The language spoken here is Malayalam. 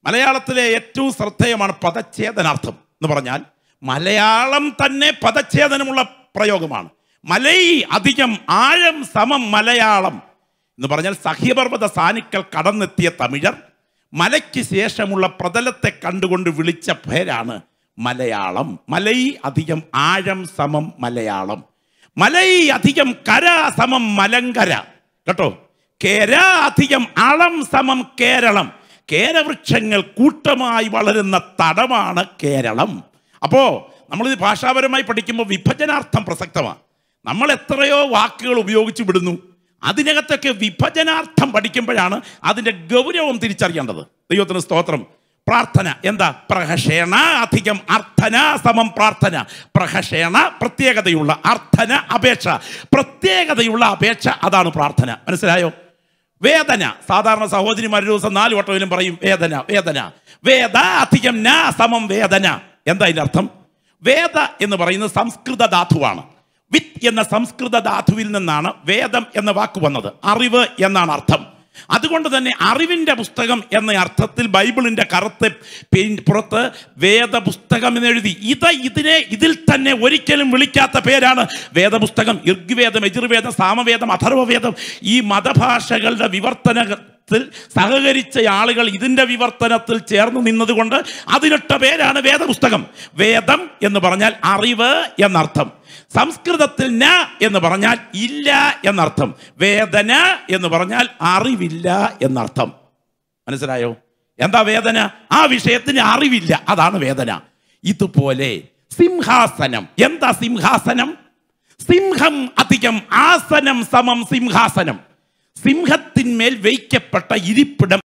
മലയാളത്തിലെ ഏറ്റവും ശ്രദ്ധേയമാണ് പദച്ഛേദനാർത്ഥം എന്ന് പറഞ്ഞാൽ മലയാളം തന്നെ പദച്ഛേദനമുള്ള പ്രയോഗമാണ് മലൈ അധികം ആഴം സമം മലയാളം എന്ന് പറഞ്ഞാൽ സഹ്യപർവ്വത സാനിക്കൽ കടന്നെത്തിയ തമിഴർ മലയ്ക്ക് ശേഷമുള്ള പ്രതലത്തെ കണ്ടുകൊണ്ട് വിളിച്ച പേരാണ് മലയാളം മലൈ അധികം ആഴം സമം മലയാളം മലൈ അധികം കര സമം മലങ്കര കേട്ടോ കേര അധികം അളം സമം കേരളം കേരവൃക്ഷങ്ങൾ കൂട്ടമായി വളരുന്ന തടമാണ് കേരളം അപ്പോ നമ്മളിത് ഭാഷാപരമായി പഠിക്കുമ്പോൾ വിഭജനാർത്ഥം പ്രസക്തമാണ് നമ്മൾ എത്രയോ വാക്കുകൾ ഉപയോഗിച്ച് വിടുന്നു അതിനകത്തൊക്കെ വിഭജനാർത്ഥം പഠിക്കുമ്പോഴാണ് അതിൻ്റെ ഗൗരവം തിരിച്ചറിയേണ്ടത് ദൈവത്തിന് സ്തോത്രം പ്രാർത്ഥന എന്താ പ്രഹഷേണ അധികം അർത്ഥന സമം പ്രാർത്ഥന പ്രഹഷേണ പ്രത്യേകതയുള്ള അർത്ഥന അപേക്ഷ പ്രത്യേകതയുള്ള അപേക്ഷ അതാണ് പ്രാർത്ഥന മനസ്സിലായോ വേദന സാധാരണ സഹോദരിമാർ ഒരു ദിവസം നാല് വട്ടമിലും പറയും വേദന വേദന വേദ അധികം ന സമം വേദന എന്താ ഇതിന്റെ അർത്ഥം വേദ എന്ന് പറയുന്നത് സംസ്കൃത ധാതുവാണ് വിത്ത് എന്ന സംസ്കൃത ധാതുവിൽ നിന്നാണ് വേദം എന്ന വാക്ക് വന്നത് അറിവ് എന്നാണ് അർത്ഥം അതുകൊണ്ട് തന്നെ അറിവിൻ്റെ പുസ്തകം എന്ന അർത്ഥത്തിൽ ബൈബിളിൻ്റെ കറുത്ത് പെയിൻ- പുറത്ത് വേദപുസ്തകം എന്ന് എഴുതി ഇത് ഇതിനെ ഇതിൽ തന്നെ ഒരിക്കലും വിളിക്കാത്ത പേരാണ് വേദപുസ്തകം ഋഗ്വേദം യജുർവേദം സാമവേദം അഥർവവേദം ഈ മതഭാഷകളുടെ വിവർത്തനത്തിൽ സഹകരിച്ച ആളുകൾ ഇതിൻ്റെ വിവർത്തനത്തിൽ ചേർന്ന് നിന്നതുകൊണ്ട് അതിനിട്ട പേരാണ് വേദപുസ്തകം വേദം എന്ന് പറഞ്ഞാൽ അറിവ് എന്നർത്ഥം സംസ്കൃതത്തിൽ ന എന്ന് പറഞ്ഞാൽ ഇല്ല എന്നർത്ഥം വേദന എന്ന് പറഞ്ഞാൽ അറിവില്ല എന്നർത്ഥം മനസ്സിലായോ എന്താ വേദന ആ വിഷയത്തിന് അറിവില്ല അതാണ് വേദന ഇതുപോലെ സിംഹാസനം എന്താ സിംഹാസനം സിംഹം അധികം ആസനം സമം സിംഹാസനം സിംഹത്തിന്മേൽ വയ്ക്കപ്പെട്ട ഇരിപ്പിടം